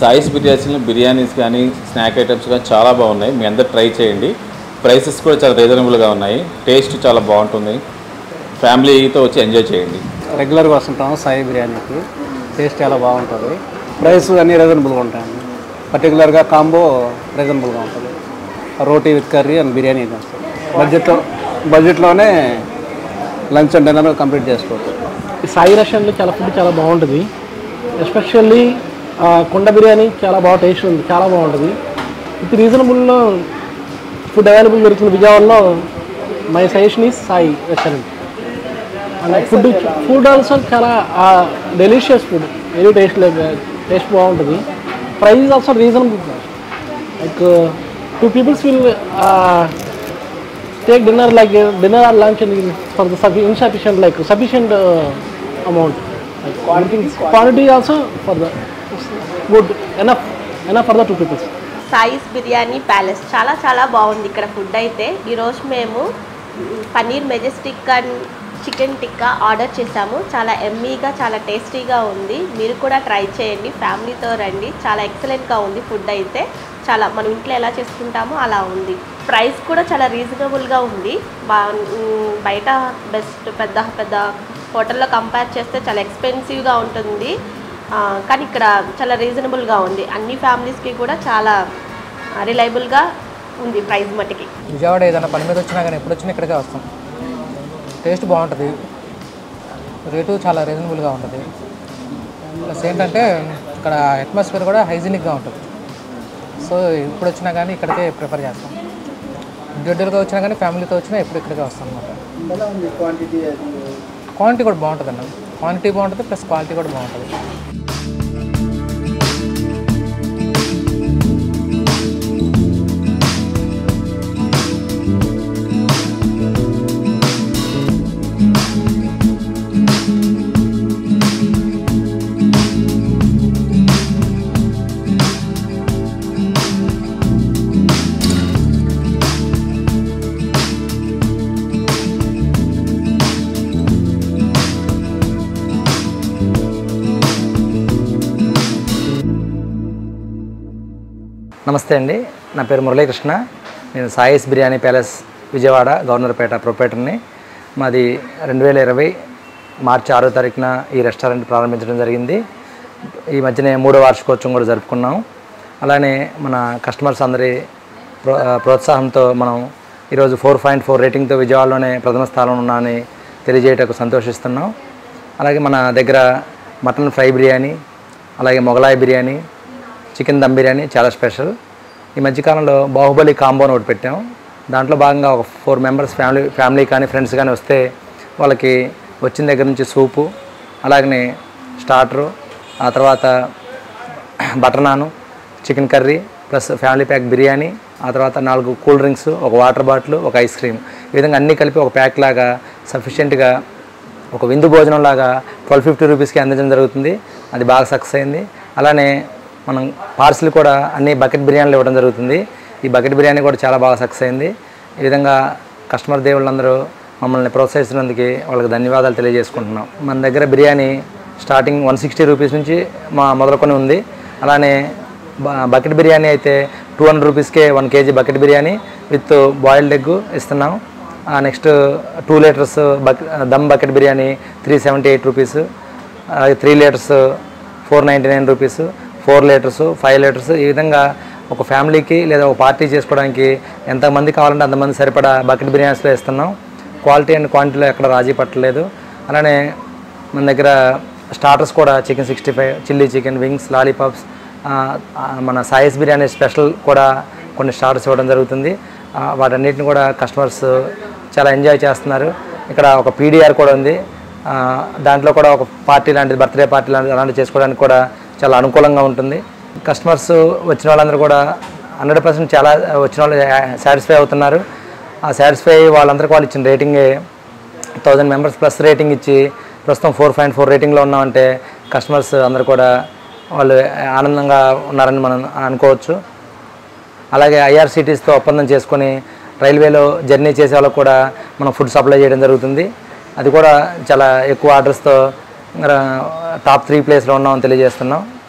సాయిస్ బిర్యానీలో బిర్యానీస్ కానీ snack items కానీ చాలా బాగున్నాయి మీ అందరు ట్రై చేయండి ప్రైసెస్ కూడా చాలా రీజనబుల్గా ఉన్నాయి టేస్ట్ చాలా బాగుంటుంది ఫ్యామిలీతో వచ్చి ఎంజాయ్ చేయండి రెగ్యులర్గా వస్తుంటాము సాయి బిర్యానీకి టేస్ట్ చాలా బాగుంటుంది ప్రైస్ అన్నీ రీజనబుల్గా ఉంటాయండి పర్టికులర్గా కాంబో రీజనబుల్గా ఉంటుంది roti with curry and biryani items బడ్జెట్లో బడ్జెట్లోనే లంచ్ అండ్ డిన్నర్ కంప్లీట్ చేసుకోవచ్చు ఈ సాయి రషన్లో చాలా ఫుడ్ చాలా బాగుంటుంది ఎస్పెషల్లీ కుండ బిర్యానీ చాలా బాగా టేస్ట్ ఉంది చాలా బాగుంటుంది విత్ రీజనబుల్లో ఫుడ్ అవైలబుల్ దొరుకుతుంది విజయవాడలో my suggestion is Sai restaurant and food food also చాలా delicious food very taste taste బాగుంటుంది price also reasonable like two peoples will take dinner like uh, dinner or lunch and for the suffi- insufficient like sufficient uh, amount like quantity quantity also for the good enough enough for the two peoples Sai's biryani palace చాలా చాలా బాగుంది ఇక్కడ food అయితే ఈరోజు మేము మ్, paneer majestic and chicken tikka order చేసాము చాలా ఎమ్మీగా చాలా టేస్టీగా ఉంది మీరు కూడా ట్రై చేయండి ఫ్యామిలీతో రండి చాలా ఎక్సలెంట్గా ఉంది ఫుడ్ అయితే చాలా మనం ఇంట్లో ఎలా చేసుకుంటామో అలా ఉంది ప్రైస్ కూడా చాలా రీజనబుల్గా ఉంది బా మ్, బయట బెస్ట్ పెద్ద పెద్ద హోటల్లో కంపేర్ చేస్తే చాలా ఎక్స్పెన్సివ్గా ఉంటుంది ఆ, కానీ ఇక్కడ చాలా రీజనబుల్గా ఉంది అన్ని ఫ్యామిలీస్కి కూడా చాలా రిలయబుల్గా ఉంది ప్రైస్ మట్టుకి విజయవాడ ఏదైనా పని మీద వచ్చినా కానీ ఎప్పుడు వచ్చినా ఇక్కడికే వస్తాం టేస్ట్ బాగుంటుంది రేటు చాలా రీజనబుల్గా ఉంటుంది ప్లస్ ఏంటంటే ఇక్కడ అట్మాస్ఫియర్ కూడా హైజీనిక్గా ఉంటుంది సో ఇప్పుడు వచ్చినా కానీ ఇక్కడికే ప్రిఫర్ చేస్తాం ఇండివిజువల్గా వచ్చినా కానీ ఫ్యామిలీతో వచ్చినా ఎప్పుడు ఇక్కడికే వస్తాం అనమాట క్వాంటిటీ కూడా బాగుంటుంది అన్న క్వాంటిటీ బాగుంటుంది ప్లస్ క్వాలిటీ కూడా బాగుంటుంది నమస్తే అండి నా పేరు మురళీకృష్ణ నేను సాయిస్ బిర్యానీ ప్యాలెస్ విజయవాడ గవర్నర్పేట ప్రొపరేటర్ని మాది రెండు వేల ఇరవై మార్చి ఆరో తారీఖున ఈ రెస్టారెంట్ ప్రారంభించడం జరిగింది ఈ మధ్యనే మూడో వార్షికోత్సవం కూడా జరుపుకున్నాం అలానే మన కస్టమర్స్ అందరి ప్రో ప్రోత్సాహంతో మనం ఈరోజు ఫోర్ పాయింట్ ఫోర్ రేటింగ్తో విజయవాడలోనే ప్రథమ స్థానంలో ఉన్నామని తెలియజేయటకు సంతోషిస్తున్నాం అలాగే మన దగ్గర మటన్ ఫ్రై బిర్యానీ అలాగే మొగలాయి బిర్యానీ చికెన్ దమ్ బిర్యానీ చాలా స్పెషల్ ఈ మధ్యకాలంలో బాహుబలి కాంబోని ఒకటి పెట్టాం దాంట్లో భాగంగా ఒక ఫోర్ మెంబర్స్ ఫ్యామిలీ ఫ్యామిలీ కానీ ఫ్రెండ్స్ కానీ వస్తే వాళ్ళకి వచ్చిన దగ్గర నుంచి సూపు అలాగనే స్టార్టరు ఆ తర్వాత butter naan chicken curry plus family pack biryani ఆ తర్వాత నాలుగు కూల్ డ్రింక్స్ ఒక వాటర్ బాటిల్ ఒక ఐస్ క్రీమ్ ఈ విధంగా అన్నీ కలిపి ఒక ప్యాక్ లాగా సఫిషియెంట్గా ఒక విందు భోజనం లాగా ట్వెల్వ్ ఫిఫ్టీ రూపీస్కి అందించడం జరుగుతుంది అది బాగా సక్సెస్ అయింది అలానే మనం పార్సిల్ కూడా అన్ని బకెట్ బిర్యానీలు ఇవ్వడం జరుగుతుంది ఈ బకెట్ బిర్యానీ కూడా చాలా బాగా సక్సెస్ అయింది ఈ విధంగా కస్టమర్ దేవుళ్ళందరూ మమ్మల్ని ప్రోత్సహిస్తున్నందుకు వాళ్ళకి ధన్యవాదాలు తెలియజేసుకుంటున్నాం మన దగ్గర biryani starting one sixty rupees నుంచి మా మొదలుకొని ఉంది అలానే బ- బకెట్ బిర్యానీ అయితే టూ హండ్రెడ్ రూపీస్కే one kg bucket biryani with boiled egg ఇస్తున్నాం నెక్స్ట్ టూ లీటర్స్ బక్ dum bucket biryani three seventy eight rupees అలాగే three litres four ninety nine rupees four litres five litres ఈ విధంగా ఒక ఫ్యామిలీకి లేదా ఒక పార్టీ చేసుకోవడానికి ఎంతమంది కావాలంటే అంతమంది సరిపడా బకెట్ బిర్యానీస్లో ఇస్తున్నాం క్వాలిటీ అండ్ క్వాంటిటీలో ఎక్కడ రాజీ పట్టలేదు అలానే మన దగ్గర స్టార్టర్స్ కూడా chicken sixty five chilli chicken wings lollipops మన సాయిస్ బిర్యానీ స్పెషల్ కూడా కొన్ని స్టార్టర్స్ ఇవ్వడం జరుగుతుంది ఆ, వాటన్నిటిని కూడా కస్టమర్స్ చాలా ఎంజాయ్ చేస్తున్నారు ఇక్కడ ఒక పీడిఆర్ కూడా ఉంది ఆ, దాంట్లో కూడా ఒక పార్టీ లాంటిది బర్త్డే పార్టీ లాంటిది అలాంటివి చేసుకోవడానికి కూడా చాలా అనుకూలంగా ఉంటుంది కస్టమర్స్ వచ్చిన వాళ్ళందరూ కూడా హండ్రెడ్ పర్సెంట్ చాలా వచ్చిన వాళ్ళు సాటిస్ఫై అవుతున్నారు ఆ సాటిస్ఫై వాళ్ళందరికీ వాళ్ళు ఇచ్చిన రేటింగే థౌజండ్ మెంబర్స్ ప్లస్ రేటింగ్ ఇచ్చి ప్రస్తుతం ఫోర్ పాయింట్ ఫోర్ రేటింగ్లో ఉన్నామంటే కస్టమర్స్ అందరూ కూడా వాళ్ళు ఆనందంగా ఉన్నారని మనం అనుకోవచ్చు అలాగే ఐఆర్సిటీస్తో ఒప్పందం చేసుకొని రైల్వేలో జర్నీ చేసే వాళ్ళకు కూడా మనం ఫుడ్ సప్లై చేయడం జరుగుతుంది అది కూడా చాలా ఎక్కువ ఆర్డర్స్తో టాప్ త్రీ ప్లేస్లో ఉన్నామని తెలియజేస్తున్నాం